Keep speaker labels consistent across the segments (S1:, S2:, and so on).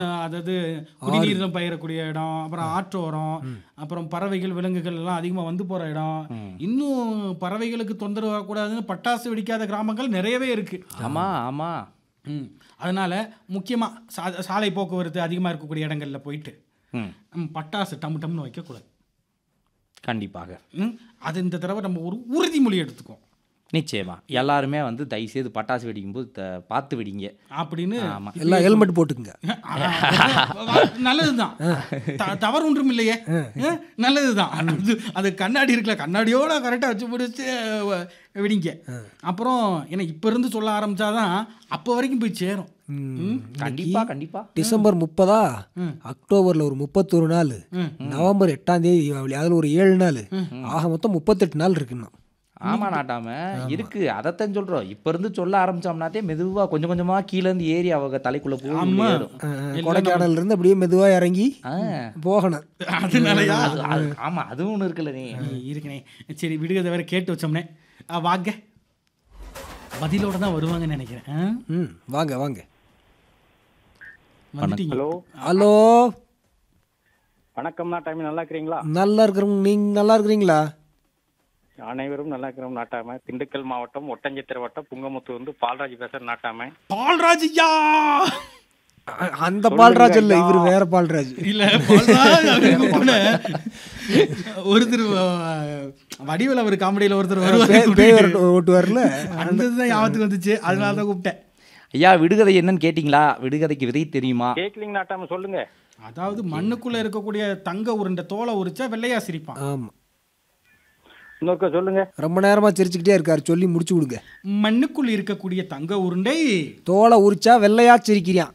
S1: அதாவது குடிநீர் பயிரக்கூடிய இடம் அப்புறம் ஆற்றோரம் அப்புறம் பறவைகள் விலங்குகள் எல்லாம் அதிகமாக வந்து போகிற இடம் இன்னும் பறவைகளுக்கு தொந்தரவு வரக்கூடாதுன்னு பட்டாசு வெடிக்காத கிராமங்கள் நிறையவே இருக்கு
S2: ஆமா ஆமா
S1: ம் அதனால முக்கியமாக சா சாலை போக்குவரத்து அதிகமாக இருக்கக்கூடிய இடங்கள்ல போயிட்டு
S2: ம்
S1: ம், பட்டாசு டம் டம்னு வைக்கக்கூடாது
S2: கண்டிப்பாக
S1: ம் அது இந்த தடவை நம்ம ஒரு உறுதிமொழி எடுத்துக்கோம்
S2: நிச்சயமா எல்லாருமே வந்து தயவுசெய்து பட்டாசு வெடிக்கும்போது த- பார்த்து வெடிங்க
S1: அப்படின்னு
S2: ஆமா
S3: எல்லாம் ஹெல்மெட் போட்டுக்குங்க
S1: நல்லதுதான் த- தவறு ஒன்றும் இல்லையே அஹ், நல்லதுதான் அது அது கண்ணாடி இருக்குல்ல கண்ணாடியோட கரெக்டாக வச்சு பிடிச்சி அஹ், வெடிங்க அப்புறம் ஏன்னா இப்போ இருந்து சொல்ல ஆரம்பிச்சாதான் அப்போ வரைக்கும் போய் சேரும் ம்.
S2: கண்டிப்பா கண்டிப்பா
S3: டிசம்பர் முப்பதா அக்டோபர்ல ஒரு முப்பத்தொரு நாள் நவம்பர் எட்டாம் தேதி தீபாவளி அதுல ஒரு ஏழு நாள் ஆக மொத்தம் முப்பத்தெட்டு நாள் இருக்குன்னா
S2: ஆமா நாட்டாம இருக்கு அதைத்தான் சொல்றோம் இப்ப இருந்து சொல்ல ஆரம்பிச்சோம்னாத்தே மெதுவா கொஞ்சம் கொஞ்சமா கீழ இருந்து ஏறி அவங்க தலைக்குள்ள போய்
S1: ஆமா.
S2: ஏறும்.
S3: கொடைக்கானல்ல இருந்து அப்படியே மெதுவா இறங்கி
S2: ஆ.
S3: போகணும்
S1: அதனாலயா
S2: அது- அது- ஆமா அதுவும் ஒண்ணு இருக்குல்ல நீ
S1: இருக்கனே சரி விடுகதை வேற கேட்டு வச்சோம்னே ஆ, வாங்க பதிலோட தான் வருவாங்கன்னு நினைக்கிறேன் ஆ?
S3: ம் வாங்க வாங்க
S1: வந்துட்டீங்க
S4: ஹலோ
S3: ஹலோ
S4: வணக்கம் நாட்டாமி நல்லா இருக்கிறீங்களா
S3: நல்லா இருக்கிறவங்க நீங்க நல்லா இருக்கிறீங்களா
S4: அனைவரும் நல்லா இருக்கிறோம் நாட்டாம திண்டுக்கல் மாவட்டம் ஒட்டஞ்சத்திர வட்டம் புங்கமுத்து வந்து பால்ராஜ் பேசுற நாட்டாம
S1: பால்ராஜ் ஐயா
S3: அ- அந்த பால்ராஜ் இல்ல இவர் வேற பால்ராஜ்
S1: இல்ல பால்ராஜ் அப்படின்னு கூட ஒருத்தர் அஹ், வடிவேல ஒரு காமெடியில ஒருத்தர் வருவாரு
S3: பே- பேய் விரட்டு ஓட்டுவார்ல
S1: அந்த இதுதான் ஞாபகத்துக்கு வந்துச்சு அதனால தான் கூப்பிட்டேன்
S2: ஐயா விடுகதை என்னன்னு கேட்டீங்களா விடுகதைக்கு விதை தெரியுமா
S4: கேட்கலிங்க நாட்டாம சொல்லுங்க
S1: அதாவது மண்ணுக்குள்ள இருக்கக்கூடிய தங்க உருண்டை தோலை உரிச்சா வெள்ளையா சிரிப்பான்
S3: ஆமா
S4: இன்னொருக்க சொல்லுங்க
S3: ரொம்ப நேரமா சிரிச்சுக்கிட்டே இருக்காரு சொல்லி முடிச்சு கொடுங்க
S1: மண்ணுக்குள் இருக்கக்கூடிய தங்க உருண்டை
S3: தோலை உரிச்சா வெள்ளையா சிரிக்கிறியான்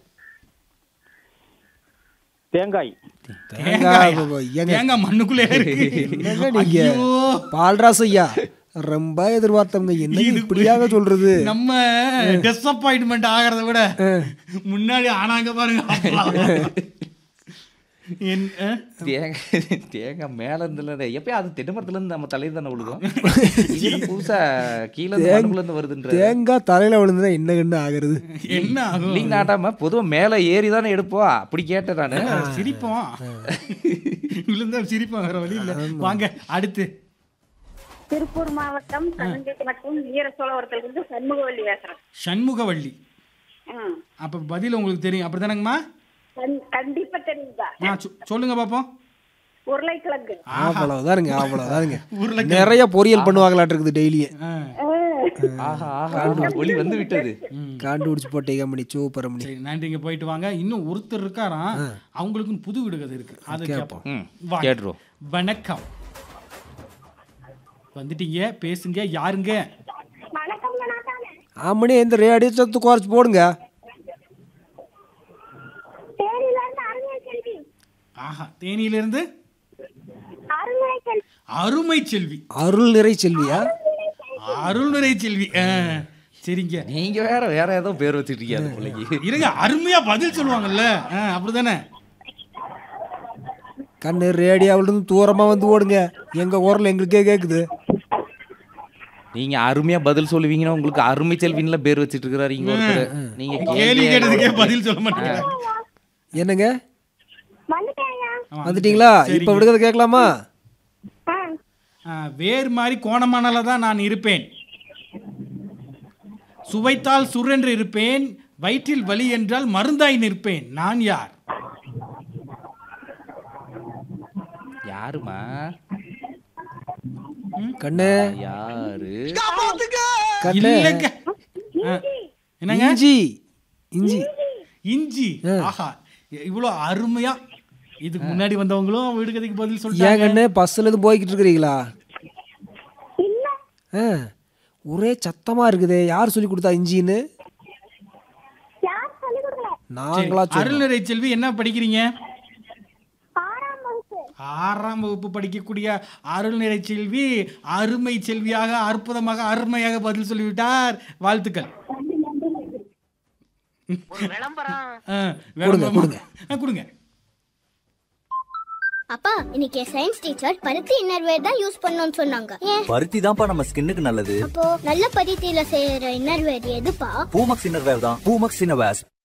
S4: தேங்காய்
S3: தேங்காய் ஏங்க
S1: தேங்காய் மண்ணுக்குள்ளே இருக்கு
S3: என்னங்க நீங்க
S1: ஐயோ
S3: பால்ராஸ் ஐயா ரொம்ப எதிர்பார்த்தவங்க என்ன இப்படியாக சொல்றது
S1: நம்ம டிசப்பாயின்மெண்ட் ஆகிறத விட முன்னாடி ஆனாங்க பாருங்க அப்பா. என் ஆ?
S2: தேங்காய் தேங்காய் மேல இருந்துல எப்பயும் அது தென்னமரத்துல இருந்து நம்ம தலையில தானே விழுகும் இது என்ன புதுசா கீழே இருந்து மண்ணுக்குள்ள இருந்து வருதுன்ற
S3: தேங்காய் தலையில விழுந்துனா என்ன கண்ணு ஆகுறது
S1: என்ன ஆகும்
S2: இல்லைங்க நாட்டாம பொதுவா மேல ஏறி தானே எடுப்போம் அப்படி கேட்டேன் நானு
S1: சிரிப்போம் விழுந்தா சிரிப்போம் வேற வழி இல்ல வாங்க அடுத்து
S5: திருப்பூர் மாவட்டம் தஞ்சை மற்றும் வீர சோழவரத்திலிருந்து சண்முகவல்லி பேசுறேன்
S1: சண்முகவள்ளி
S5: ம்.
S1: அப்ப பதில் உங்களுக்கு தெரியும் அப்படிதானங்கம்மா
S5: கண்- கண்டிப்பா தெரியுதா
S1: ஆ, சொ- சொல்லுங்க பாப்போம்
S5: உருளைக்கிழங்கு
S3: அவ்வளவுதானுங்க அவ்வளவுதானுங்க நிறைய பொரியல் பண்ணுவாங்களாட்டு இருக்குது டெய்லியே
S1: ஆ,
S2: ஆஹா ஆஹா ஒளி வந்து விட்டது
S3: கண்டுபிடிச்சு போட்டே கம்பெனி சூப்பர் மணி
S1: சரி நன்றிங்க போயிட்டு வாங்க இன்னும் ஒருத்தர் இருக்காராம் அவங்களுக்கும் புது விடுகதை இருக்கு அதை கேட்போம்
S2: ம்
S1: வாங்க.
S2: கேட்டுருவோம்
S1: வணக்கம் வந்துட்டீங்க பேசுங்க யாருங்க
S5: வணக்கம் நாட்டாமே
S3: ஆமணி இந்த ரேடியோ சத்து குறைச்சு போடுங்க
S5: தேனியில இருந்து அருமை செல்வி
S1: ஆஹா தேனியிலிருந்து
S5: அருமை செல்வி
S1: அருமை செல்வி
S3: அருள் நிறை செல்வியா
S1: அருள்நிறை செல்வி ஆ, சரிங்க
S2: நீங்க வேற வேற ஏதோ பேர் வச்சுட்டு இருக்கீங்க அந்த பிள்ளைக்கு
S1: இருங்க அருமையா பதில் சொல்லுவாங்கல்ல ஆ, அப்படிதானே
S3: கண்ணு ரேடியோவில் இருந்து தூரமா வந்து ஓடுங்க எங்க குரல் எங்களுக்கே கேக்குது
S2: நீங்க அருமையா பதில் சொல்லுவீங்கன்னா உங்களுக்கு அருமை செல்வின்ல பேர் வச்சிட்டு இருக்கிறாரு இங்க ஒருத்தர் நீங்க
S1: கேள்வி
S2: கேள்வி
S1: கேட்டதுக்கே பதில் சொல்ல மாட்டேங்க
S3: என்னங்க
S5: வந்துட்டேயா
S3: வந்துட்டீங்களா இப்ப விடுகதை கேட்கலாமா
S1: வேறு மாதிரி கோணமானால தான் நான் இருப்பேன் சுவைத்தால் சுரென்று இருப்பேன் வயிற்றில் வலி என்றால் மருந்தாய் நிற்பேன் நான் யார்
S2: யாருமா
S3: கண்ணு
S2: யாரு
S3: கண்ணு
S1: இல்லைங்க ஆ, என்னங்க
S3: இஞ்சி இஞ்சி
S1: இஞ்சி ஆஹா இவ்வளோ அருமையா இதுக்கு முன்னாடி வந்தவங்களும் வீடுகதைக்கு பதில்
S3: ஏன்
S1: சொல்லிட்டாங்க
S3: கண்ணு பஸ்ல இருந்து போய்கிட்டு இருக்கிறீங்களா ஆ, ஒரே சத்தமா இருக்குதே யார் சொல்லி கொடுத்தா இஞ்சின்னு
S5: யார் சொல்லி கொடுக்கல
S3: நாங்களா சொல்றோம்.
S1: அருள்நிறை செல்வி என்ன படிக்கிறீங்க
S5: ஆறாம் வகுப்பு
S1: ஆறாம் வகுப்பு படிக்கக்கூடிய அருள்நிறை செல்வி அருமை செல்வியாக அற்புதமாக அருமையாக பதில் சொல்லிவிட்டார் வாழ்த்துக்கள் ஆ, விளம்பரம்.
S3: கொடுங்க.
S1: ஆ, கொடுங்க
S6: அப்பா இன்னைக்கு சயின்ஸ் டீச்சர் பருத்தி இன்னர்வேர் தான் யூஸ் பண்ணணும்னு சொன்னாங்க ஏன்
S7: பருத்தி தான்ப்பா நம்ம ஸ்கின்னுக்கு நல்லது
S6: அப்போ நல்ல பருத்தியில செய்யற இன்னர்வேர் எதுப்பா
S7: பூமக்ஸ் இன்னர்வேர் தான் பூமக்ஸ் இன்னர்வேர்ஸ்